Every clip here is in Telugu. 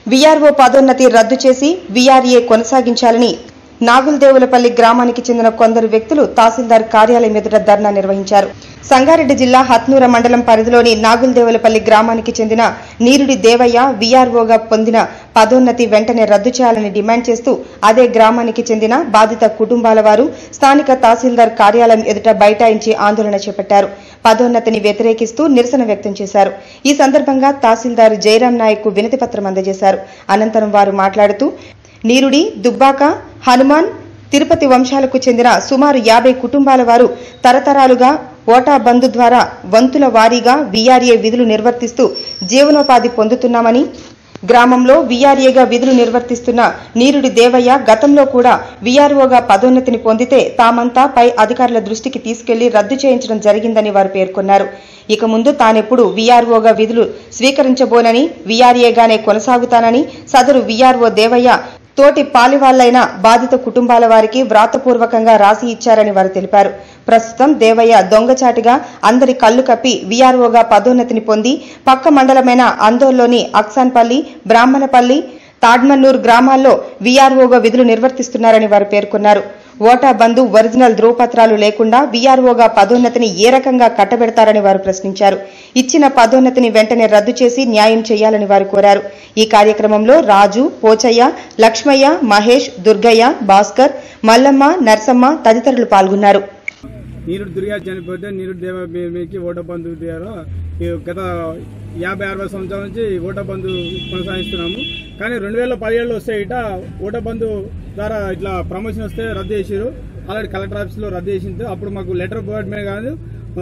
వీఆర్ఓ పదోన్నతి రద్దు చేసి వీఆర్ఏ కొనసాగించాలని నాగులదేవులపల్లి గ్రామానికి చెందిన కొందరు వ్యక్తులు తహసీల్దార్ కార్యాలయం ఎదుట ధర్నా నిర్వహించారు సంగారెడ్డి జిల్లా హత్నూర మండలం పరిధిలోని నాగులదేవులపల్లి గ్రామానికి చెందిన నీరుడి దేవయ్య వీఆర్ఓగా పొందిన పదోన్నతి వెంటనే రద్దు చేయాలని డిమాండ్ చేస్తూ అదే గ్రామానికి చెందిన బాధిత కుటుంబాల వారు స్థానిక తహసీల్దార్ కార్యాలయం ఎదుట బైఠాయించి ఆందోళన చేపట్టారు పదోన్నతిని వ్యతిరేకిస్తూ నిరసన వ్యక్తం చేశారు ఈ సందర్భంగా తహసీల్దార్ జయరాం నాయక్ వినతి పత్రం అందజేశారు అనంతరం వారు మాట్లాడుతూ నీరుడి దుబ్బాక హనుమాన్ తిరుపతి వంశాలకు చెందిన సుమారు యాభై కుటుంబాల వారు తరతరాలుగా ఓటా బంధు ద్వారా వంతుల వారీగా వీఆర్ఏ విధులు నిర్వర్తిస్తూ జీవనోపాధి పొందుతున్నామని గ్రామంలో వీఆర్ఏగా విధులు నిర్వర్తిస్తున్న నీరుడి దేవయ్య గతంలో కూడా వీఆర్ఓగా పదోన్నతిని పొందితే తామంతా పై అధికారుల దృష్టికి తీసుకెళ్లి రద్దు చేయించడం జరిగిందని వారు పేర్కొన్నారు ఇక ముందు తానెప్పుడు వీఆర్ఓగా విధులు స్వీకరించబోనని వీఆర్ఏగానే కొనసాగుతానని సదరు వీఆర్ఓ దేవయ్య తోటి పాలివాళ్లైన బాధిత కుటుంబాల వారికి వ్రాతపూర్వకంగా రాసి ఇచ్చారని వారు తెలిపారు ప్రస్తుతం దేవయ్య దొంగచాటుగా అందరి కళ్లు కప్పి వీఆర్ఓగా పదోన్నతిని పొంది పక్క మండలమైన అందోల్లోని అక్సాన్పల్లి బ్రాహ్మణపల్లి తాడ్మన్నూరు గ్రామాల్లో వీఆర్ఓగా విధులు నిర్వర్తిస్తున్నారని వారు పేర్కొన్నారు ఓటా బంధు ఒరిజినల్ ధ్రువపత్రాలు లేకుండా వీఆర్ఓగా పదోన్నతిని ఏ రకంగా కట్టబెడతారని వారు ప్రశ్నించారు ఇచ్చిన పదోన్నతిని వెంటనే రద్దు చేసి న్యాయం చేయాలని వారు కోరారు ఈ కార్యక్రమంలో రాజు పోచయ్య లక్ష్మయ్య మహేష్ దుర్గయ్య భాస్కర్ మల్లమ్మ నర్సమ్మ తదితరులు పాల్గొన్నారు నీరుడు దుర్గా చనిపోతే నీరుడు దేవ మీకు ఓట బంధు ద్వారా ఈ గత యాభై అరవై సంవత్సరాల నుంచి ఓట బంధు కొనసాగిస్తున్నాము కానీ రెండు వేల పదిహేడులో వస్తే ఇట ఓట బంధు ద్వారా ఇట్లా ప్రమోషన్ వస్తే రద్దు చేసారు ఆల్రెడీ కలెక్టర్ ఆఫీస్లో రద్దు చేసింది అప్పుడు మాకు లెటర్ బోర్డ్ మీద కాదు ఆ,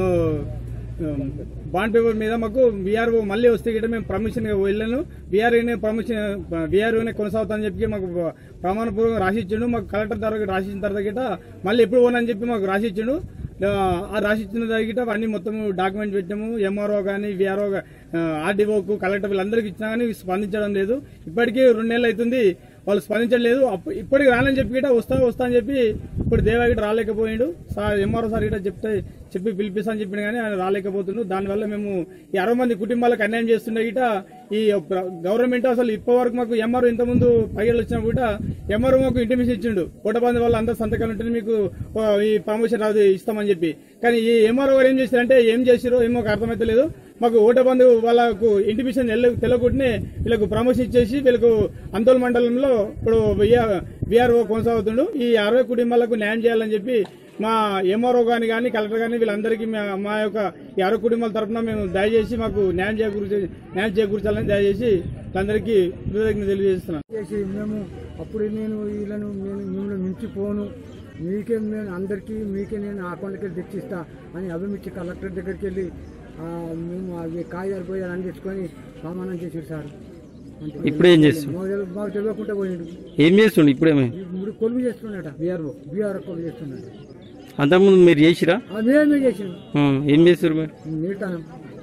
బాండ్ పేపర్ మీద మాకు విఆర్ఓ మళ్ళీ వస్తే గిట్ట మేము పర్మిషన్ వెళ్ళాను విఆర్ఓనే పర్మిషన్ విఆర్ఓనే కొనసాగుతానని చెప్పి మాకు ప్రమాణపూర్వకంగా రాసి ఇచ్చిండు మాకు కలెక్టర్ ద్వారా రాసి ఇచ్చిన తర్వాత గిట్ట మళ్ళీ ఎప్పుడు పోనని చెప్పి మాకు రాసి ఇచ్చిండు ఆ, ఆ రాసి ఇచ్చిన దగ్గర అన్ని మొత్తం డాక్యుమెంట్ పెట్టాము ఎంఆర్ఓ కానీ విఆర్ఓ ఆర్డీఓకు కలెక్టర్ వీళ్ళందరికీ ఇచ్చినా కానీ స్పందించడం లేదు ఇప్పటికీ రెండు నెలలు అవుతుంది వాళ్ళు స్పందించడం లేదు అప్పు- ఇప్పటికి రానని చెప్పి గిట్ట వస్తా వస్తా అని చెప్పి ఇప్పుడు దేవా గిట్ట రాలేకపోయిండు సార్ ఎంఆర్ఓ సార్ గిట్ట చెప్తే చెప్పి పిలిపిస్తా అని చెప్పిండు కానీ ఆయన రాలేకపోతుండు దానివల్ల మేము ఈ అరవై మంది కుటుంబాలకు అన్యాయం చేస్తుండే గిట ఈ ప్ర- గవర్నమెంట్ అసలు ఇప్పటి వరకు మాకు ఎంఆర్ఓ ఇంతకుముందు పైగలు వచ్చినా కూడా ఎంఆర్ఓ మాకు ఇంటిమేషన్ ఇచ్చిండు ఓటబంది వాళ్ళు అందరు సంతకాలు ఉంటే మీకు ఓ, ఈ ప్రమోషన్ రాదు ఇస్తామని చెప్పి కానీ ఈ ఎంఆర్ఓ గారు ఏం చేశారంటే ఏం చేసిరో ఏమో మాకు అర్థమైతే లేదు మాకు ఓటబంధు వాళ్ళకు ఇంటిమేషన్ తెలకుండానే వీళ్ళకు ప్రమోషన్ ఇచ్చేసి వీళ్ళకు అందోల్ మండలంలో ఇప్పుడు విఆర్ఓ కొనసాగుతుండు ఈ అరవై కుటుంబాలకు న్యాయం చేయాలని చెప్పి మా ఎంఆర్ఓ గాని కానీ కలెక్టర్ గాని వీళ్ళందరికీ మా- మా యొక్క ఈ అరవై కుటుంబాల తరఫున మేము దయచేసి మాకు న్యాయం చేకూర్చే న్యాయం చేకూర్చాలని దయచేసి అందరికీ కృతజ్ఞతలు తెలియజేస్తున్నాను చేసి మేము అప్పుడు నేను వీళ్ళను నేను మిమ్మల్ని మించిపోను మీకే నేను అందరికీ మీకే నేను అకౌంట్కి తెచ్చిస్తా అని అభిమిచ్చి కలెక్టర్ దగ్గరికి వెళ్ళి ఆ, మేము అవి కాగితాలు పోయాలు అని తెచ్చుకొని ప్రమాణం చేసాడు సార్ అంతే. ఇప్పుడు ఏం చేస్తాం మాకు తెలు- మాకు తెలియకుండా పోయిండు ఏం చేస్తుండు ఇప్పుడేమే ఇప్పుడు కొలువు చేస్తున్నాడట బీఆర్ఓ బీఆర్ఓ కొలువు చేస్తున్నాడు అంతకుముందు మీరు చేసిరా అది మేమే చేసాం ఆ, ఏం చేస్తారు మరి నీటానం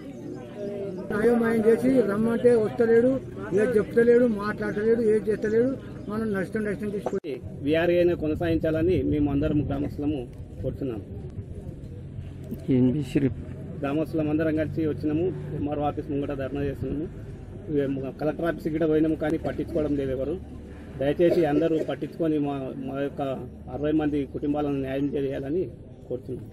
అయోమయం చేసి రమ్మంటే వస్తలేడు ఏది చెప్తలేడు మాట్లాడలేడు ఏది చేస్తలేడు మనం నష్టం నష్టం తీసుకొని విఆర్ఏని కొనసాగించాలని మేము అందరం గ్రామస్తులము కోరుతున్నాము ఏం చేసిరు గ్రామస్తులం అందరం కలిసి వచ్చినాము ఎంఆర్ఓ ఆఫీస్ ముంగట ధర్నా చేస్తున్నాము ఇవి కలెక్టర్ ఆఫీస్ కూడా పోయినాము కానీ పట్టించుకోవడం లేదు ఎవరు దయచేసి అందరూ పట్టించుకొని మా మా యొక్క అరవై మంది కుటుంబాలను న్యాయం చేయాలని కోరుతున్నాము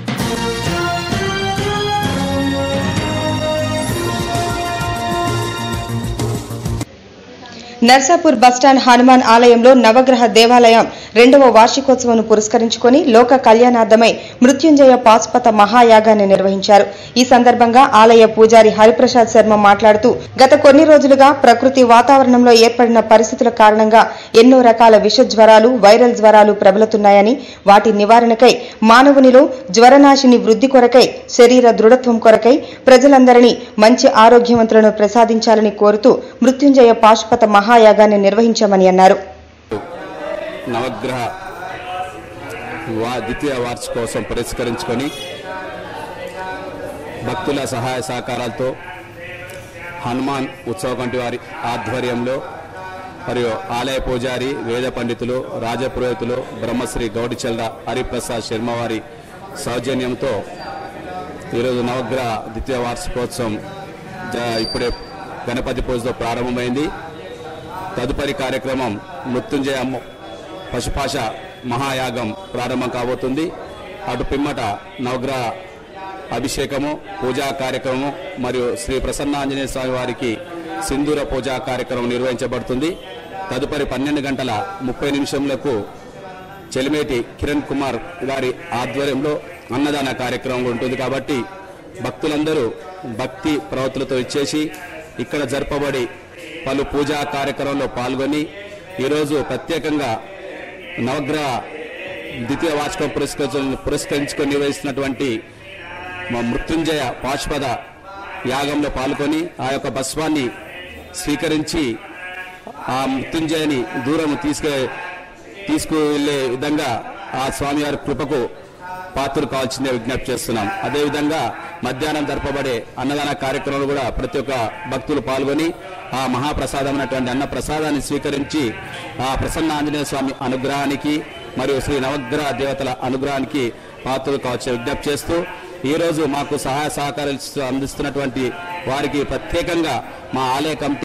నర్సాపూర్ బస్టాండ్ హనుమాన్ ఆలయంలో నవగ్రహ దేవాలయం రెండవ వార్షికోత్సవం పురస్కరించుకొని లోక కళ్యాణార్థమై మృత్యుంజయ పాశుపత మహాయాగాన్ని నిర్వహించారు ఈ సందర్భంగా ఆలయ పూజారి హరిప్రసాద్ శర్మ మాట్లాడుతూ గత కొన్ని రోజులుగా ప్రకృతి వాతావరణంలో ఏర్పడిన పరిస్థితుల కారణంగా ఎన్నో రకాల విష జ్వరాలు వైరల్ జ్వరాలు ప్రబలుతున్నాయని వాటి నివారణకై మానవునిలో జ్వరనాశిని వృద్ధి కొరకై శరీర దృఢత్వం కొరకై ప్రజలందరినీ మంచి ఆరోగ్యవంతులను ప్రసాదించాలని కోరుతూ మృత్యుంజయ పాశుపత మహాయాగాన్ని నిర్వహించామని అన్నారు నవగ్రహ వా ద్వితీయ వార్షికోత్సవం పురస్కరించుకొని భక్తుల సహాయ సహకారాలతో హనుమాన్ ఉత్సవ కమిటీ వారి ఆధ్వర్యంలో మరియు ఆలయ పూజారి వేద పండితులు రాజపురోహితులు బ్రహ్మశ్రీ గౌడిచల్ర హరిప్రసాద్ శర్మ వారి సౌజన్యంతో ఈరోజు నవగ్రహ ద్వితీయ వార్షికోత్సవం జ- ఇప్పుడే గణపతి పూజతో ప్రారంభమైంది తదుపరి కార్యక్రమం మృత్యుంజయ అమ్మ- పశుపాశ మహాయాగం ప్రారంభం కాబోతుంది అటు పిమ్మట నవగ్రహ అభిషేకము పూజా కార్యక్రమం మరియు శ్రీ ప్రసన్నాంజనేయ స్వామి వారికి సింధూర పూజా కార్యక్రమం నిర్వహించబడుతుంది తదుపరి పన్నెండు గంటల ముప్పై నిమిషములకు చెలిమేటి కిరణ్ కుమార్ గారి ఆధ్వర్యంలో అన్నదాన కార్యక్రమం ఉంటుంది కాబట్టి భక్తులందరూ భక్తి ప్రవృత్తులతో ఇచ్చేసి ఇక్కడ జరపబడి పలు పూజా కార్యక్రమంలో పాల్గొని ఈరోజు ప్రత్యేకంగా నవగ్రహ ద్వితీయ వార్షికం పురస్కరించు పురస్కరించుకొని నిర్వహిస్తున్నటువంటి మా మృత్యుంజయ పాశుపద యాగంలో పాల్గొని ఆ యొక్క భస్వాన్ని స్వీకరించి ఆ మృత్యుంజయని దూరం తీసుకు తీసుకువెళ్లే విధంగా ఆ స్వామివారి కృపకు పాత్రలు కావాల్సిందే విజ్ఞప్తి చేస్తున్నాం అదేవిధంగా మధ్యాహ్నం జరపబడే అన్నదాన కార్యక్రమంలో కూడా ప్రతి ఒక్క భక్తులు పాల్గొని ఆ మహాప్రసాదమైనటువంటి అన్న ప్రసాదాన్ని స్వీకరించి ఆ ప్రసన్న ఆంజనేయ స్వామి అనుగ్రహానికి మరియు శ్రీ నవగ్రహ దేవతల అనుగ్రహానికి పాత్రలు కావచ్చు విజ్ఞప్తి చేస్తూ ఈ రోజు మాకు సహాయ సహకారాలు ఇస్తూ అందిస్తున్నటువంటి వారికి ప్రత్యేకంగా మా ఆలయ కమిటీ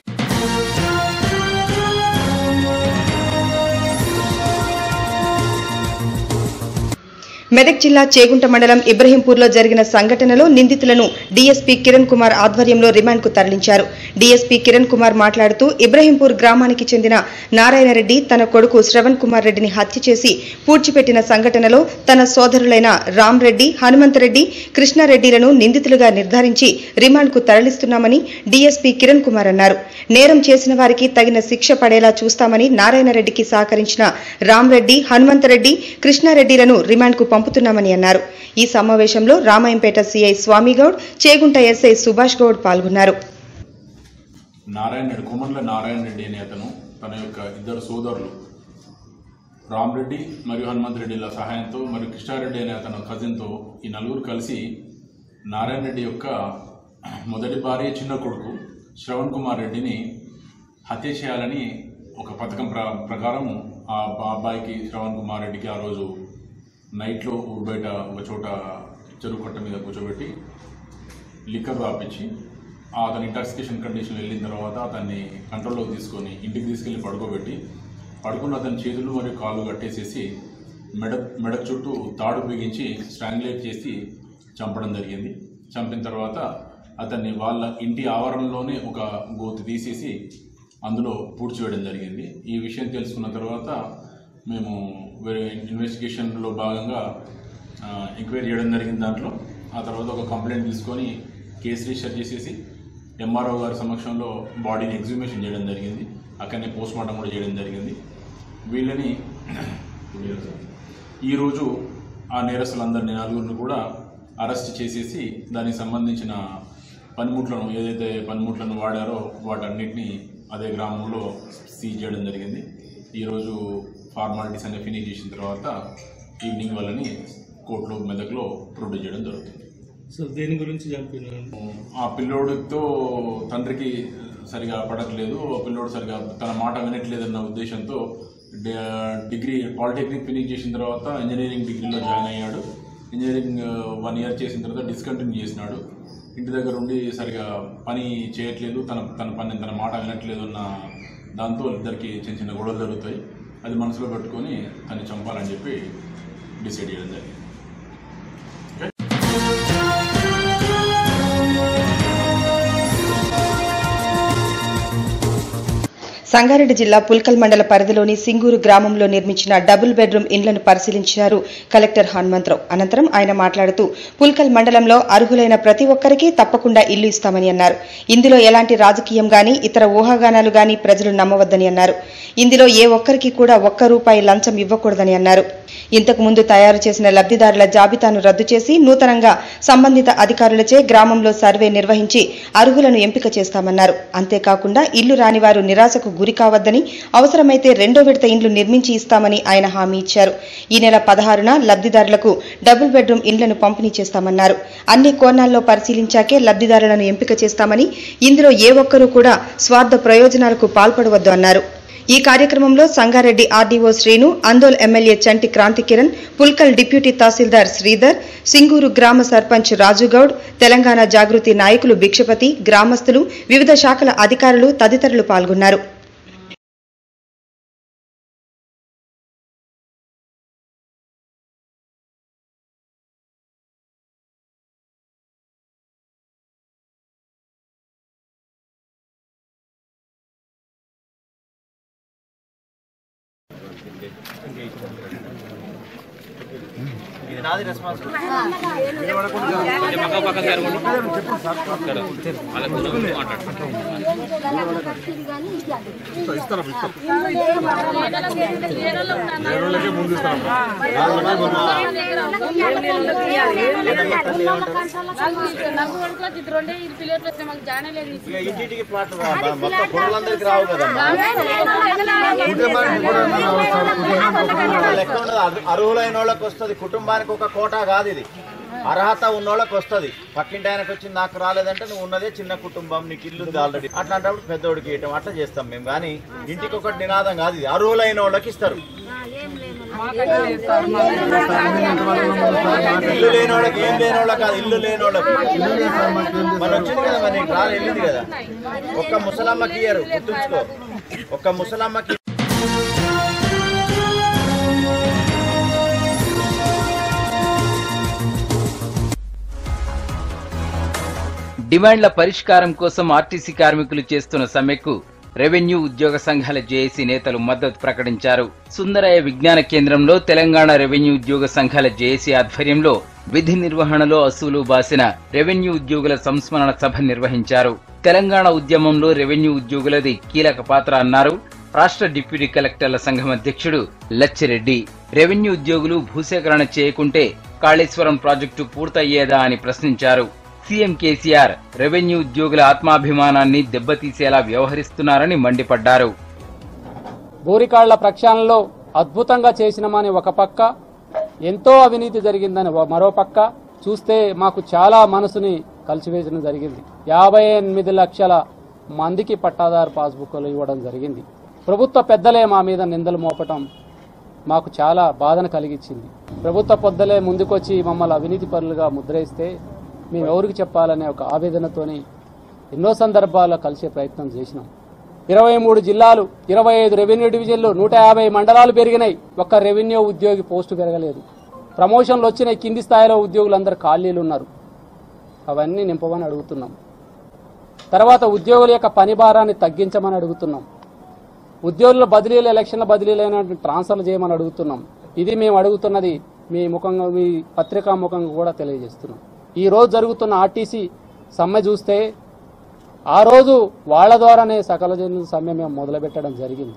మెదక్ జిల్లా చేగుంట మండలం ఇబ్రహీంపూర్లో జరిగిన సంఘటనలో నిందితులను డీఎస్పీ కిరణ్ కుమార్ ఆధ్వర్యంలో రిమాండ్కు తరలించారు డీఎస్పీ కిరణ్ కుమార్ మాట్లాడుతూ ఇబ్రహీంపూర్ గ్రామానికి చెందిన నారాయణరెడ్డి తన కొడుకు శ్రవణ్ కుమార్ రెడ్డిని హత్య చేసి పూడ్చిపెట్టిన సంఘటనలో తన సోదరులైన రామ్ రెడ్డి హనుమంతరెడ్డి కృష్ణారెడ్డిలను నిందితులుగా నిర్ధారించి రిమాండ్కు తరలిస్తున్నామని డీఎస్పీ కిరణ్ కుమార్ అన్నారు నేరం చేసిన వారికి తగిన శిక్ష పడేలా చూస్తామని నారాయణరెడ్డికి సహకరించిన రామ్రెడ్డి హనుమంతరెడ్డి కృష్ణారెడ్డిలను రిమాండ్కు పంపుతున్నామని అన్నారు ఈ సమావేశంలో రామాయంపేట సీఐ స్వామిగౌడ్ చేగుంట ఎస్ఐ సుభాష్ గౌడ్ పాల్గొన్నారు నారాయణ రెడ్డి కుమర్ల నారాయణ రెడ్డి అనే అతను తన యొక్క ఇద్దరు సోదరులు రామరెడ్డి మరియు హనుమంత్ రెడ్డిల సహాయంతో మరియు కృష్ణారెడ్డి అనే అతను కజిన్తో ఈ నలుగురు కలిసి నారాయణ రెడ్డి యొక్క మొదటి భార్య చిన్న కొడుకు శ్రవణ్ కుమార్ రెడ్డిని హత్య చేయాలని ఒక పథకం ప్ర ప్రకారం ఆ బా- అబ్బాయికి శ్రవణ్ కుమార్ రెడ్డికి ఆ రోజు నైట్లో ఊరు బయట ఒక చోట చెరువు కట్ట మీద కూర్చోబెట్టి లిక్కర్ తాపించి ఆ అతని ఇంటాక్సికేషన్ కండిషన్ వెళ్ళిన తర్వాత అతన్ని కంట్రోల్లోకి తీసుకొని ఇంటికి తీసుకెళ్లి పడుకోబెట్టి పడుకున్న అతని చేతులు మరియు కాళ్ళు కట్టేసేసి మెడ మెడ చుట్టూ తాడు బిగించి స్ట్రాంగులేట్ చేసి చంపడం జరిగింది చంపిన తర్వాత అతన్ని వాళ్ళ ఇంటి ఆవరణలోనే ఒక గోతి తీసేసి అందులో పూడ్చివేయడం జరిగింది ఈ విషయం తెలుసుకున్న తర్వాత మేము వేరే ఇన్వెస్టిగేషన్లో భాగంగా ఆ, ఎంక్వైరీ చేయడం జరిగింది దాంట్లో ఆ తర్వాత ఒక కంప్లైంట్ తీసుకొని కేసు రిజిస్టర్ చేసేసి ఎంఆర్ఓ గారి సమక్షంలో బాడీని ఎగ్జిబిషన్ చేయడం జరిగింది అక్కడనే పోస్ట్ మార్టం కూడా చేయడం జరిగింది వీళ్ళని ఈరోజు ఆ నేరస్తులందరినీ నలుగురిని కూడా అరెస్ట్ చేసేసి దానికి సంబంధించిన పనిముట్లను ఏదైతే పనిముట్లను వాడారో వాటన్నిటిని అదే గ్రామంలో సీజ్ చేయడం జరిగింది ఈరోజు ఫార్మాలిటీస్ అన్ని ఫినిష్ చేసిన తర్వాత ఈవినింగ్ వాళ్ళని కోర్టులో మెదక్లో ప్రొడ్యూస్ చేయడం జరుగుతుంది సో దేని గురించి చంపినారు ఆ పిల్లోడితో తండ్రికి సరిగా పడట్లేదు ఆ పిల్లోడు సరిగా తన మాట వినట్లేదన్న ఉద్దేశంతో డి- డిగ్రీ పాలిటెక్నిక్ ఫినిష్ చేసిన తర్వాత ఇంజనీరింగ్ డిగ్రీలో జాయిన్ అయ్యాడు ఇంజనీరింగ్ వన్ ఇయర్ చేసిన తర్వాత డిస్కంటిన్యూ చేసినాడు ఇంటి దగ్గర ఉండి సరిగా పని చేయట్లేదు తన తన పని తన మాట వినట్లేదు అన్న దాంతో ఇద్దరికి చిన్న చిన్న గొడవలు జరుగుతాయి అది మనసులో పెట్టుకొని తను చంపాలని చెప్పి డిసైడ్ చేయడం జరిగింది సంగారెడ్డి జిల్లా పుల్కల్ మండల పరిధిలోని సింగూరు గ్రామంలో నిర్మించిన డబుల్ బెడ్రూమ్ ఇండ్లను పరిశీలించారు కలెక్టర్ హనుమంతరావు అనంతరం ఆయన మాట్లాడుతూ పుల్కల్ మండలంలో అర్హులైన ప్రతి ఒక్కరికి తప్పకుండా ఇల్లు ఇస్తామని అన్నారు ఇందులో ఎలాంటి రాజకీయం గాని ఇతర ఊహాగానాలు గాని ప్రజలు నమ్మవద్దని అన్నారు ఇందులో ఏ ఒక్కరికి కూడా ఒక్క రూపాయి లంచం ఇవ్వకూడదని అన్నారు ఇంతకు ముందు తయారు చేసిన లబ్ధిదారుల జాబితాను రద్దు చేసి నూతనంగా సంబంధిత అధికారులచే గ్రామంలో సర్వే నిర్వహించి అర్హులను ఎంపిక చేస్తామన్నారు అంతేకాకుండా ఇల్లు రాని వారు నిరాశకు గురి కావద్దని అవసరమైతే రెండో విడత ఇండ్లు నిర్మించి ఇస్తామని ఆయన హామీ ఇచ్చారు ఈ నెల పదహారున లబ్ధిదారులకు డబుల్ బెడ్రూమ్ ఇండ్లను పంపిణీ చేస్తామన్నారు అన్ని కోణాల్లో పరిశీలించాకే లబ్ధిదారులను ఎంపిక చేస్తామని ఇందులో ఏ ఒక్కరూ కూడా స్వార్థ ప్రయోజనాలకు పాల్పడవద్దు అన్నారు ఈ కార్యక్రమంలో Sangareddy RDO Srinu Andole MLA Chanti Kranthi Kiran Pulkal deputy tahsildar Sridhar Singur గ్రామ సర్పంచ్ రాజుగౌడ్ తెలంగాణ జాగృతి నాయకులు భిక్షపతి గ్రామస్తులు వివిధ శాఖల అధికారులు తదితరులు పాల్గొన్నారు ఇంటింటికి ప్లాట్లు రా- మొత్తం కుటుంబాలందరికీ రావు కదా లెక్క ఉండదు అర్హు- అర్హులైన వాళ్ళకి వస్తుంది కుటుంబానికి ఒక కోటా కాదు ఇది అర్హత ఉన్నోళ్ళకి వస్తుంది పక్కింటి ఆయనకు వచ్చింది నాకు రాలేదంటే నువ్వు ఉన్నదే చిన్న కుటుంబం నీకు ఇల్లు ఉంది ఆల్రెడీ అట్లాంటప్పుడు పెద్దోడికి ఇవ్వటం అట్లా చేస్తాం మేము కానీ ఇంటికి ఒకటి నినాదం కాదు ఇది అర్హులైన వాళ్ళకి ఇస్తారు ఇల్లు లేని వాళ్ళకి ఏం లేని వాళ్ళకి కాదు ఇల్లు లేని వాళ్ళకి మరి వచ్చింది కదా మరి నీకు రాలి వెళ్ళింది కదా ఒక్క ముసలమ్మకి ఇయ్యరు గుర్తుంచుకో ఒక్క ముసలమ్మకి డిమాండ్ల పరిష్కారం కోసం ఆర్టీసీ కార్మికులు చేస్తున్న సమ్మెకు రెవెన్యూ ఉద్యోగ సంఘాల జేఏసీ నేతలు మద్దతు ప్రకటించారు సుందరయ్య విజ్ఞాన కేంద్రంలో తెలంగాణ రెవెన్యూ ఉద్యోగ సంఘాల జేఏసీ ఆధ్వర్యంలో విధి నిర్వహణలో అసూలు బాసిన రెవెన్యూ ఉద్యోగుల సంస్మరణ సభ నిర్వహించారు తెలంగాణ ఉద్యమంలో రెవెన్యూ ఉద్యోగులది కీలక పాత్ర అన్నారు రాష్ట్ర డిప్యూటీ కలెక్టర్ల సంఘం అధ్యక్షుడు లచ్చిరెడ్డి రెవెన్యూ ఉద్యోగులు భూసేకరణ చేయకుంటే కాళేశ్వరం ప్రాజెక్టు పూర్తయ్యేదా అని ప్రశ్నించారు సీఎం కేసీఆర్ రెవెన్యూ ఉద్యోగుల ఆత్మాభిమానాన్ని దెబ్బతీసేలా వ్యవహరిస్తున్నారని మండిపడ్డారు బోరికాళ్ల ప్రక్షాళనలో అద్భుతంగా చేసినామని ఒక పక్క ఎంతో అవినీతి జరిగిందని ఓ- మరో పక్క చూస్తే మాకు చాలా మనసుని కలిసివేయడం జరిగింది యాభై ఎనిమిది లక్షల మందికి పట్టాదారు పాస్బుక్లు ఇవ్వడం జరిగింది ప్రభుత్వ పెద్దలే మా మీద నిందలు మోపటం మాకు చాలా బాధను కలిగించింది ప్రభుత్వ పెద్దలే ముందుకొచ్చి మమ్మల్ని అవినీతి పరులుగా ముద్రేస్తే మేము ఎవరికి చెప్పాలనే ఒక ఆవేదనతోని ఎన్నో సందర్భాల్లో కలిసే ప్రయత్నం చేసినాం ఇరవై మూడు జిల్లాలు ఇరవై ఐదు రెవెన్యూ డివిజన్లు నూట యాభై మండలాలు పెరిగినాయి ఒక్క రెవెన్యూ ఉద్యోగి పోస్టు పెరగలేదు ప్రమోషన్లు వచ్చినాయి కింది స్థాయిలో ఉద్యోగులందరూ ఖాళీలు ఉన్నారు అవన్నీ నింపమని అడుగుతున్నాం తర్వాత ఉద్యోగుల యొక్క పని భారాన్ని తగ్గించమని అడుగుతున్నాం ఉద్యోగుల బదిలీలు ఎలక్షన్ల బదిలీలైన ట్రాన్స్ఫర్లు చేయమని అడుగుతున్నాం ఇది మేము అడుగుతున్నది మీ ముఖంగా మీ పత్రికా ముఖంగా కూడా తెలియజేస్తున్నాం ఈ రోజు జరుగుతున్న ఆర్టీసీ సమ్మె చూస్తే ఆ రోజు వాళ్ళ ద్వారానే సకల జన సమ్మె మేము మొదలుపెట్టడం జరిగింది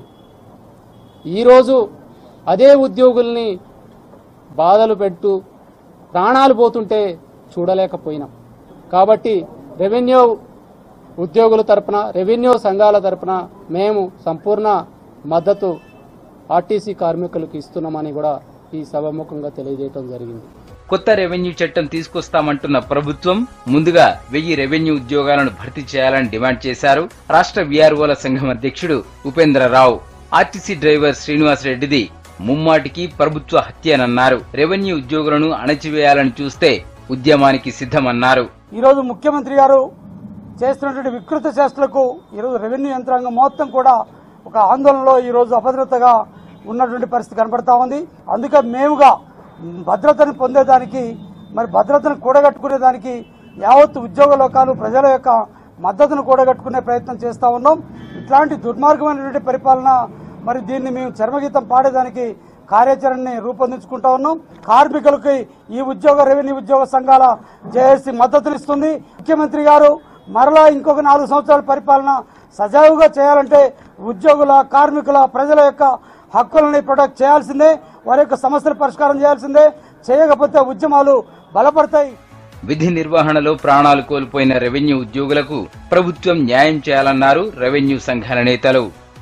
ఈరోజు అదే ఉద్యోగుల్ని బాధలు పెట్టు ప్రాణాలు పోతుంటే చూడలేకపోయినాం కాబట్టి రెవెన్యూ ఉద్యోగుల తరపున రెవెన్యూ సంఘాల తరపున మేము సంపూర్ణ మద్దతు ఆర్టీసీ కార్మికులకు ఇస్తున్నామని కూడా ఈ సభముఖంగా తెలియజేయడం జరిగింది కొత్త రెవెన్యూ చట్టం తీసుకొస్తామంటున్న ప్రభుత్వం ముందుగా వెయ్యి రెవెన్యూ ఉద్యోగాలను భర్తీ చేయాలని డిమాండ్ చేశారు రాష్ట్ర వీఆర్ఓల సంఘం అధ్యక్షుడు ఉపేంద్రరావు ఆర్టీసీ డ్రైవర్ శ్రీనివాస్ రెడ్డిది ముమ్మాటికి ప్రభుత్వ హత్యనన్నారు రెవెన్యూ ఉద్యోగులను అణచివేయాలని చూస్తే ఉద్యమానికి సిద్ధమన్నారు ఈరోజు ముఖ్యమంత్రి గారు చేస్తున్నటువంటి వికృత చేష్టలకు ఈరోజు రెవెన్యూ యంత్రాంగం మొత్తం కూడా ఒక ఆందోళనలో ఈరోజు అభద్రతగా ఉన్నటువంటి పరిస్థితి కనబడతా ఉంది అందుకే మేముగా భద్రతను పొందేదానికి మరి భద్రతను కూడగట్టుకునేదానికి యావత్తు ఉద్యోగ లోకాలు ప్రజల యొక్క మద్దతును కూడగట్టుకునే ప్రయత్నం చేస్తా ఉన్నాం ఇట్లాంటి దుర్మార్గమైనటువంటి పరిపాలన మరి దీన్ని మేము చర్మగీతం పాడేదానికి కార్యాచరణని రూపొందించుకుంటా ఉన్నాం కార్మికులకి ఈ ఉద్యోగ రెవెన్యూ ఉద్యోగ సంఘాల జేఏసీ మద్దతునిస్తుంది ముఖ్యమంత్రి గారు మరలా ఇంకొక నాలుగు సంవత్సరాల పరిపాలన సజావుగా చేయాలంటే ఉద్యోగుల కార్మికుల ప్రజల యొక్క హక్కులని ప్రొటెక్ట్ చేయాల్సిందే వారి యొక్క సమస్యలు పరిష్కారం చేయాల్సిందే చేయకపోతే ఉద్యమాలు బలపడతాయి విధి నిర్వహణలో ప్రాణాలు కోల్పోయిన రెవెన్యూ ఉద్యోగులకు ప్రభుత్వం న్యాయం చేయాలన్నారు రెవెన్యూ సంఘాల నేతలు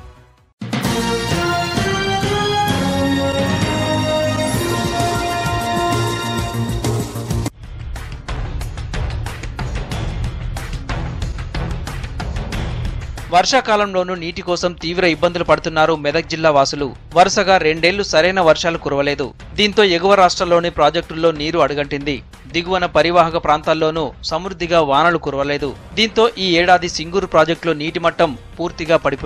వర్షాకాలంలోనూ నీటి కోసం తీవ్ర ఇబ్బందులు పడుతున్నారు మెదక్ జిల్లా వాసులు వరుసగా రెండేళ్లు సరైన వర్షాలు కురవలేదు దీంతో ఎగువ రాష్ట్రాల్లోని ప్రాజెక్టుల్లో నీరు అడుగంటింది దిగువన పరివాహక ప్రాంతాల్లోనూ సమృద్ధిగా వానలు కురవలేదు దీంతో ఈ ఏడాది సింగూరు ప్రాజెక్టులో నీటి మట్టం పూర్తిగా పడిపోయింది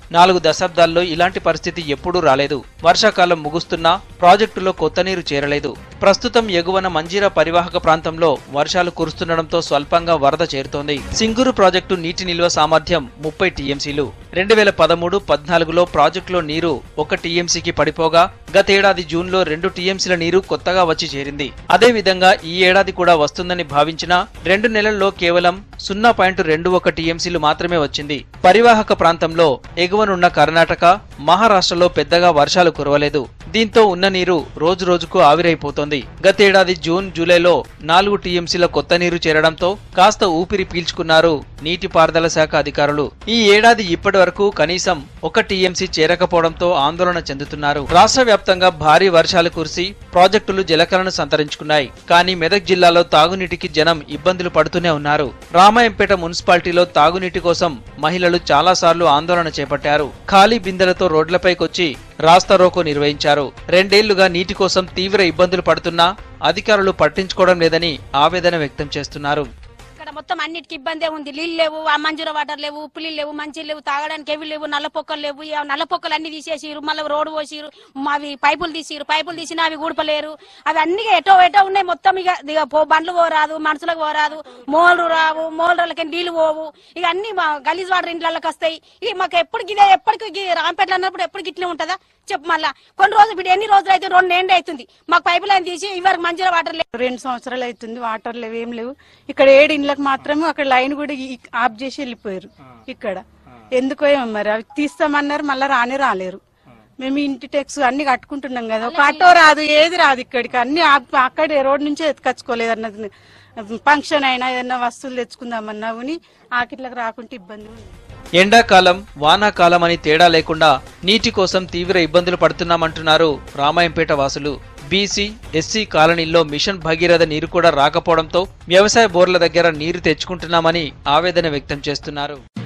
నాలుగు దశాబ్దాల్లో ఇలాంటి పరిస్థితి ఎప్పుడూ రాలేదు వర్షాకాలం ముగుస్తున్నా ప్రాజెక్టులో కొత్త నీరు చేరలేదు ప్రస్తుతం ఎగువన మంజీరా పరివాహక ప్రాంతంలో వర్షాలు కురుస్తుండటంతో స్వల్పంగా వరద చేరుతోంది సింగూరు ప్రాజెక్టు నీటి నిల్వ సామర్థ్యం ముప్పై టీఎంసీలు రెండు వేల పదమూడు పద్నాలుగులో ప్రాజెక్టులో నీరు ఒక టీఎంసీకి పడిపోగా గతేడాది జూన్లో రెండు టీఎంసీల నీరు కొత్తగా వచ్చి చేరింది అదే విధంగా ఈ ఏడాది కూడా వస్తుందని భావించినా రెండు నెలల్లో కేవలం సున్నా పాయింట్ రెండు ఒక టీఎంసీలు మాత్రమే వచ్చింది పరివాహక ప్రాంతంలో ఎగువనున్న కర్ణాటక మహారాష్ట్రలో పెద్దగా వర్షాలు కురవలేదు దీంతో ఉన్న నీరు రోజు రోజుకు ఆవిరైపోతోంది గతేడాది జూన్ జూలైలో నాలుగు టీఎంసీల కొత్త నీరు చేరడంతో కాస్త ఊపిరి పీల్చుకున్నారు నీటిపారుదల శాఖ అధికారులు ఈ ఏడాది ఇప్పటి వరకు కనీసం ఒక టీఎంసీ చేరకపోవడంతో ఆందోళన చెందుతున్నారు రాష్ట్ర వ్యాప్తంగా భారీ వర్షాలు కురిసి ప్రాజెక్టులు జలకలను సంతరించుకున్నాయి కానీ మెదక్ జిల్లాలో తాగునీటికి జనం ఇబ్బందులు పడుతూనే ఉన్నారు రామాయంపేట మున్సిపాలిటీలో తాగునీటి కోసం మహిళలు చాలా సార్లు ఆందోళన చేపట్టారు ఖాళీ బిందెలతో రోడ్లపైకొచ్చి రాస్తారోకో నిర్వహించారు రెండేళ్లుగా నీటి కోసం తీవ్ర ఇబ్బందులు పడుతున్నా అధికారులు పట్టించుకోవడం లేదని ఆవేదన వ్యక్తం చేస్తున్నారు ఇక్కడ మొత్తం అన్నిటికి ఇబ్బందే ఉంది నీళ్ళు లేవు ఆ మంజూర వాటర్ లేవు ఉప్పు నీళ్ళు లేవు మంచి లేవు తాగడానికి ఎవి లేవు నల్ల పొక్కలు లేవు ఈ నల్ల పొక్కలు అన్ని తీసేసిరు మళ్ళీ రోడ్డు పోసిరు అవి పైపులు తీసిరు పైపులు తీసినా అవి ఊడపలేరు అవి అన్ని ఎటో ఎటో ఉన్నాయి మొత్తం ఇక ఇక పో బండ్లు పోరాదు మనుషులకు పోరాదు మోళ్ళు రావు మోళ్ళకి నీళ్లు పోవు ఇక అన్ని మా గలీజ్ వాటర్ ఇంట్లోకి వస్తాయి ఇక మాకు ఎప్పటికి ఇదే ఎప్పటికి రాంపేట అన్నప్పుడు ఎప్పటికి ఇట్లే ఉంటుందా చెప్పు మళ్ళా కొన్ని రోజులు ఇప్పుడు ఎన్ని రోజులు అయితే రెండు ఎండ అవుతుంది మాకు పైపు లైన్ తీసి ఇవరకు మంచిగా వాటర్ లేవు రెండు సంవత్సరాలు అవుతుంది వాటర్ లేవు ఏం లేవు ఇక్కడ ఏడు ఇండ్లకు మాత్రమే అక్కడ లైన్ కూడా ఈ- ఆఫ్ చేసి వెళ్ళిపోయారు ఇక్కడ ఎందుకో ఏమో మరి అవి తీస్తామన్నారు మళ్ళీ రానే రాలేరు మేము ఇంటి టెక్స్ అన్ని కట్టుకుంటున్నాం కదా ఒక ఆటో రాదు ఏది రాదు ఇక్కడికి అన్ని ఆప్- అక్కడే రోడ్ నుంచే ఎత్తుకొచ్చుకోలేదు అన్నది ఫంక్షన్ అయినా ఏదైనా వస్తువులు తెచ్చుకుందామన్నా ఉని ఆకిట్లకు రాకుంటే ఇబ్బంది ఉంది ఎండాకాలం వానాకాలం అని తేడా లేకుండా నీటి కోసం తీవ్ర ఇబ్బందులు పడుతున్నామంటున్నారు రామాయంపేట వాసులు బీసీ ఎస్సీ కాలనీల్లో మిషన్ భగీరథ నీరు కూడా రాకపోవడంతో వ్యవసాయ బోర్ల దగ్గర నీరు తెచ్చుకుంటున్నామని ఆవేదన వ్యక్తం చేస్తున్నారు